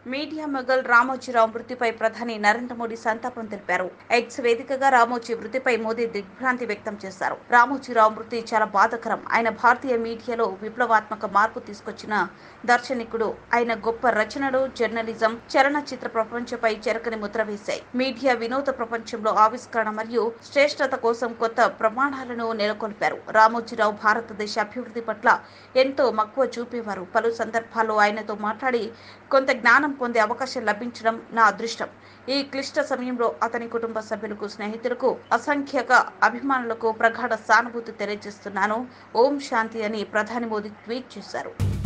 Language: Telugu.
మీడియా మొగల్ రామోజీరావు మృతిపై ప్రధాని నరేంద్ర మోడీ సంతాపం తెలిపారు ఎక్స్ వేదికగా రామోజీ మృతిపై మోదీ దిగ్భ్రాంతి వ్యక్తం చేశారు రామోజీరావు మృతి చాలా బాధకరం ఆయన భారతీయ మీడియాలో విప్లవాత్మక మార్పు తీసుకొచ్చిన దర్శనికుడు ఆయన గొప్ప రచనలు జర్నలిజం చలనచిత్ర ప్రపంచపై చెరకని ముద్ర వేశాయి మీడియా వినోద ప్రపంచంలో ఆవిష్కరణ మరియు శ్రేష్టత కోసం కొత్త ప్రమాణాలను నెలకొల్పారు రామోజీరావు భారతదేశ అభివృద్ధి పట్ల ఎంతో మక్కువ చూపేవారు పలు సందర్భాల్లో ఆయనతో మాట్లాడి కొంత జ్ఞానం పొందే అవకాశం లభించడం నా అదృష్టం ఈ క్లిష్ట సమయంలో అతని కుటుంబ సభ్యులకు స్నేహితులకు అసంఖ్యాక అభిమానులకు ప్రగాఢ సానుభూతి తెలియజేస్తున్నాను ఓం శాంతి అని ప్రధాని మోదీ ట్వీట్ చేశారు